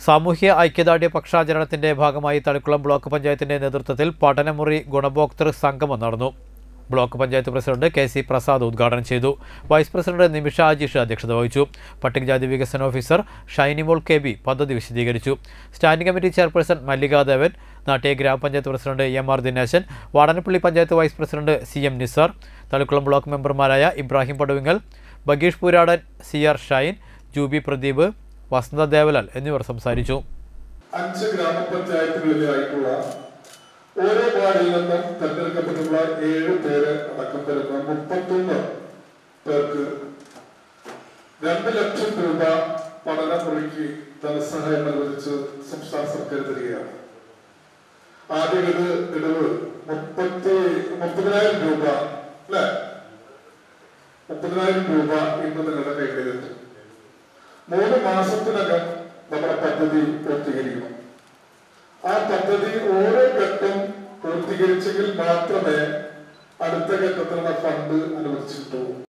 സാമൂഹ്യ ഐക്യദാർഢ്യ പക്ഷാചരണത്തിന്റെ ഭാഗമായി തളിക്കുളം ബ്ലോക്ക് പഞ്ചായത്തിന്റെ നേതൃത്വത്തിൽ പഠനമുറി ഗുണഭോക്തൃ സംഗമം നടന്നു block panchayat president K C Prasad ഉദ്ഘാടനം ചെയ്തു വൈസ് പ്രസിഡന്റ് നിമിഷ ആജീഷ് അധ്യക്ഷത വഹിച്ചു പട്ടികജാതി വികസന ഓഫീസർ ഷൈനിമോൾ കെ ബി പദ്ധതി വിശദീകരിച്ചു standing committee chairperson Mallika Devan നാട്ടിയ ഗ്രാമപഞ്ചായത്ത് president M R Dineshan Vadanappally panchayat vice president C M Nisar Thalikulam block മെമ്പർമാരായ ഇബ്രാഹിം പടുവിങ്ങൽ ബഗീഷ് പൂരാടൻ സി ആർ ഷൈൻ ജൂബി പ്രദീപ് വസന്ത ദേവലാൽ എന്നിവർ സംസാരിച്ചു അഞ്ച് ഗ്രാമപഞ്ചായത്തുകളിലായിട്ടുള്ള ഓരോ വാർഡിൽ നിന്നും തെരഞ്ഞെടുക്കപ്പെട്ടുള്ള ഏഴ് പേര് അടക്കം വരുന്ന മുപ്പത്തൊന്ന് പേർക്ക് രണ്ട് ലക്ഷം രൂപ പഠനമുറിക്ക് ധനസഹായം അനുവദിച്ച് സംസ്ഥാന സർക്കാർ തരികയാണ് ആദ്യ ഇത് ഇടവ് മുപ്പത്തി മുപ്പതിനായിരം രൂപ അല്ലെ മുപ്പതിനായിരം രൂപ ഇന്ന് നിങ്ങളുടെ കയ്യിലെത്തും മൂന്ന് മാസത്തിനകം നമ്മുടെ പദ്ധതി പൂർത്തീകരിക്കണം ആ പദ്ധതി ഓരോ ഘട്ടം പൂർത്തീകരിച്ചെങ്കിൽ മാത്രമേ അടുത്ത ഘട്ടത്തിലുള്ള ഫണ്ട് അനുവദിച്ചിട്ടുള്ളൂ